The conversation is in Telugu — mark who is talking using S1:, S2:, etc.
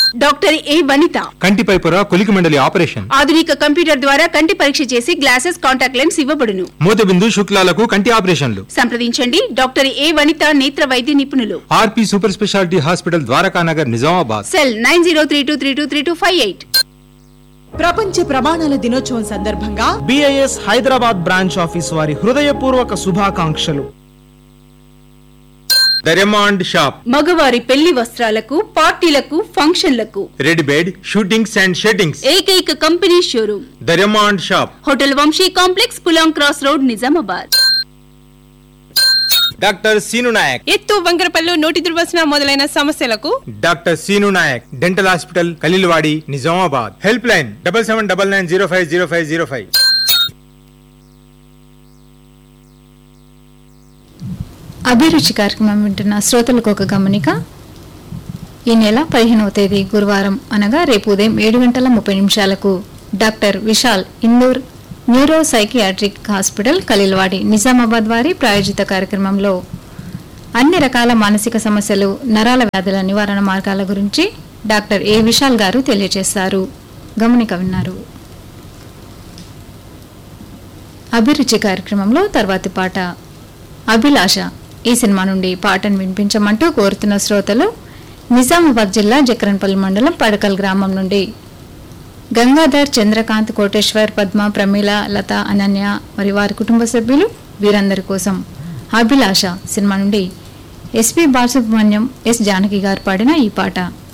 S1: డాక్టర్ ఏ వనిత
S2: కంటిపై పొర కొలికి మండలి ఆపరేషన్
S1: ఆధునిక కంప్యూటర్ ద్వారా కంటి పరీక్ష చేసి గ్లాసెస్ కాంటాక్ట్ లెన్స్ ఇవ్వబడును
S2: మూతబిందు శుక్లాలకు కంటి ఆపరేషన్లు
S1: సంప్రదించండి డాక్టర్ ఏ వనిత నేత్ర వైద్య నిపుణులు
S2: RP super speciality hospital Dwarakanagar Nizamabad
S1: cell nine zero three two three two three two five eight
S3: ప్రపంచ ప్రమాణాల దినోత్సవం సందర్భంగా
S4: బిఐఎస్ హైదరాబాద్ బ్రాంచ్ ఆఫీస్ వారి హృదయపూర్వక శుభాకాంక్షలు
S2: దరెమాండ్ షాప్
S1: మగవారి పెళ్లి వస్త్రాలకు పార్టీలకు ఫంక్షన్లకు
S2: red bed suitings and shirtings
S1: ఏకైక కంపెనీ షోరూమ్
S2: దరెమాండ్ shop
S1: hotel Vamshi complex Pulang cross road Nizamabad
S2: doctor Seenu Nayak
S5: ఎత్తు వంకరపల్లు నోటి దుర్వాసన మొదలైన సమస్యలకు
S2: doctor Seenu Nayak dental hospital Khaleelwadi Nizamabad help line double seven double nine zero five zero five zero five
S6: అభిరుచి కార్యక్రమం వింటున్న శ్రోతలకు ఒక గమనిక ఈ నెల పదిహేనవ తేదీ గురువారం అనగా రేపు ఉదయం ఏడు గంటల ముప్పై నిమిషాలకు doctor Vishal Indur neuro psychiatric hospital Khaleelwadi Nizamabad వారి ప్రాయోజిత కార్యక్రమంలో అన్ని రకాల మానసిక సమస్యలు నరాల వ్యాధుల నివారణ మార్గాల గురించి డాక్టర్ ఏ విశాల్ గారు తెలియజేస్తారు గమనిక విన్నారు అభిరుచి కార్యక్రమంలో తర్వాతి పాట అభిలాష ఈ సినిమా నుండి పాటను వినిపించమంటూ కోరుతున్న శ్రోతలు నిజామాబాద్ జిల్లా జక్రన్పల్లి మండలం పడకల్ గ్రామం నుండి గంగాధర్ చంద్రకాంత్ కోటేశ్వర్ పద్మ ప్రమీల లత అనన్య మరి వారి కుటుంబ సభ్యులు వీరందరి కోసం అభిలాష సినిమా నుండి ఎస్పి బాలసుబ్రహ్మణ్యం ఎస్ జానకి గారు పాడిన ఈ పాట